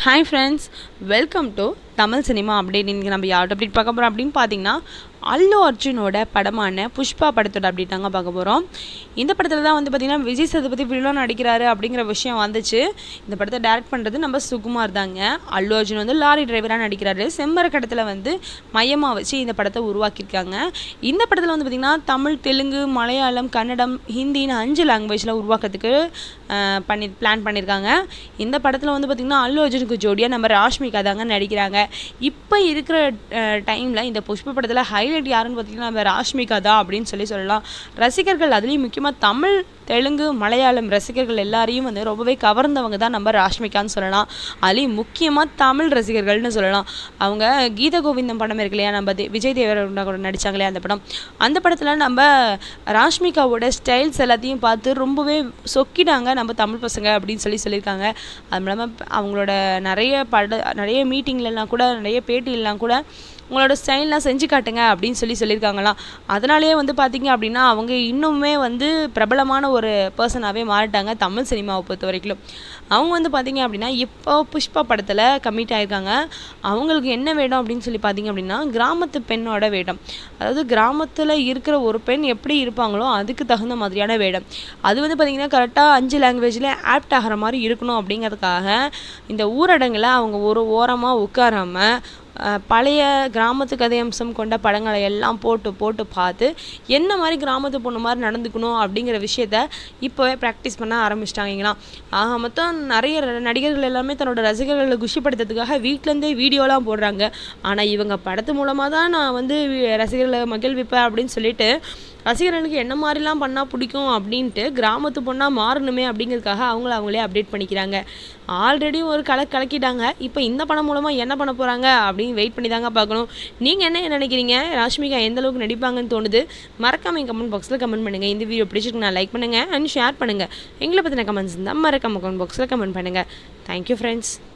hi friends welcome to Tamil cinema update இன்றைக்கி நம்ம yard update பார்க்க போகிறோம் அப்படின்னு பார்த்தீங்கன்னா அல்லு அர்ஜுனோட படமான புஷ்பா படத்தோட அப்டேட் தாங்க பார்க்க போகிறோம் இந்த படத்தில் தான் வந்து பார்த்திங்கன்னா விஜய் சேதுபதி வில்லன் நடிக்கிறாரு அப்படிங்கிற விஷயம் வந்துச்சு இந்த படத்தை டைரக்ட் பண்ணுறது நம்ம சுகுமார் தாங்க அல்லு அர்ஜுன் வந்து லாரி டிரைவராக நடிக்கிறாரு செம்மரக்கடத்தில் வந்து மையமாக வச்சு இந்த படத்தை உருவாக்கியிருக்காங்க இந்த படத்தில் வந்து பார்த்திங்கன்னா தமிழ் தெலுங்கு மலையாளம் கன்னடம் ஹிந்தின்னு அஞ்சு லாங்குவேஜில் உருவாக்கிறதுக்கு அஹ், பண்ணி பிளான் பண்ணியிருக்காங்க இந்த படத்தில் வந்து பார்த்திங்கன்னா அல்லு அர்ஜுனுக்கு ஜோடியாக நம்ம ராஷ்மிகா தாங்க நடிக்கிறாங்க இப்போ இருக்கிற டைமில் இந்த புஷ்ப படத்தில் ஹைலைட் யாருன்னு பார்த்தீங்கன்னா நம்ம ராஷ்மிகா தான் அப்படின்னு சொல்லி சொல்லலாம் ரசிகர்கள் அதுலேயும் முக்கியமாக தமிழ் தெலுங்கு மலையாளம் ரசிகர்கள் எல்லாரையும் வந்து ரொம்பவே கவர்ந்தவங்க தான் நம்ம ராஷ்மிகான்னு சொல்லலாம் அதுலேயும் முக்கியமாக தமிழ் ரசிகர்கள்னு சொல்லலாம் அவங்க கீத கோவிந்தம் படம் இருக்கு இல்லையா நம்ம தே- விஜய் தேவரகுண்டா கூட நடிச்சாங்க இல்லையா அந்த படம் அந்த படத்தில் நம்ம ராஷ்மிகாவோட ஸ்டைல்ஸ் எல்லாத்தையும் பார்த்து ரொம்பவே சொக்கிட்டாங்க நம்ம தமிழ் பசங்க அப்படின்னு சொல்லி சொல்லியிருக்காங்க அது இல்லாமல் அவங்களோட நிறைய பட நிறைய மீட்டிங்லலாம் கூட நிறைய பேட்டிலலாம் கூட உங்களோட ஸ்டைல்லாம் செஞ்சு காட்டுங்க அப்படின்னு சொல்லி சொல்லியிருக்காங்களாம் அதனாலேயே வந்து பார்த்தீங்க அப்படின்னா அவங்க இன்னுமே வந்து பிரபலமான ஒரு பர்சனாகவே மாறிட்டாங்க தமிழ் சினிமாவை பொறுத்த வரைக்கும் அவங்க வந்து பார்த்தீங்க அப்படின்னா இப்போ புஷ்பா படத்தில் கமிட் ஆயிருக்காங்க அவங்களுக்கு என்ன வேடம் அப்படின்னு சொல்லி பார்த்தீங்க அப்படின்னா கிராமத்து பெண்ணோட வேடம் அதாவது கிராமத்தில் இருக்கிற ஒரு பெண் எப்படி இருப்பாங்களோ அதுக்கு தகுந்த மாதிரியான வேடம் அது வந்து பார்த்திங்கன்னா கரெக்டாக அஞ்சு லாங்குவேஜில் ஆப்ட் ஆகிற மாதிரி இருக்கணும் அப்படிங்கிறதுக்காக இந்த ஊரடங்கில் அவங்க ஒரு ஓரமாக உட்காராம அஹ், பழைய கிராமத்து கதை அம்சம் கொண்ட படங்களை எல்லாம் போட்டு போட்டு பார்த்து என்ன மாதிரி கிராமத்து பொண்ணு மாதிரி நடந்துக்கணும் அப்படிங்கிற விஷயத்த இப்போவே ப்ராக்டிஸ் பண்ண ஆரம்பிச்சிட்டாங்களாம் ஆக மொத்தம் நிறைய ர- நடிகர்கள் எல்லாமே தன்னோட ரசிகர்களை குஷிப்படுத்துறதுக்காக வீட்டிலேருந்தே வீடியோலாம் போடுறாங்க ஆனால் இவங்க படத்து மூலமாக தான் நான் வந்து வி- ரசிகர்களை மகிழ்விப்பேன் அப்படின்னு சொல்லிட்டு ரசிகர்களுக்கு என்ன மாதிரிலாம் பண்ணால் பிடிக்கும் அப்படின்ட்டு கிராமத்து பொண்ணாக மாறணுமே அப்படிங்கிறதுக்காக அவங்கள அவங்களே அப்டேட் பண்ணிக்கிறாங்க ஆல்ரெடி ஒரு கலை கலக்கிட்டாங்க இப்போ இந்த படம் மூலமாக என்ன பண்ண போகிறாங்க அப்படின்னு வெயிட் பண்ணி தாங்க பார்க்கணும் நீங்கள் என்ன நினைக்கிறீங்க ராஷ்மிகா எந்த அளவுக்கு நடிப்பாங்கன்னு தோணுது மறக்காம கமெண்ட் பாக்ஸில் கமெண்ட் பண்ணுங்கள் இந்த வீடியோ பிடிச்சிருக்கு நான் லைக் பண்ணுங்கள் அண்ட் ஷேர் பண்ணுங்கள் எங்களை பற்றின கமெண்ட்ஸ் இருந்தால் மறக்காம கமெண்ட் பாக்ஸில் கமெண்ட் பண்ணுங்கள் தேங்க்யூ ஃப்ரெண்ட்ஸ்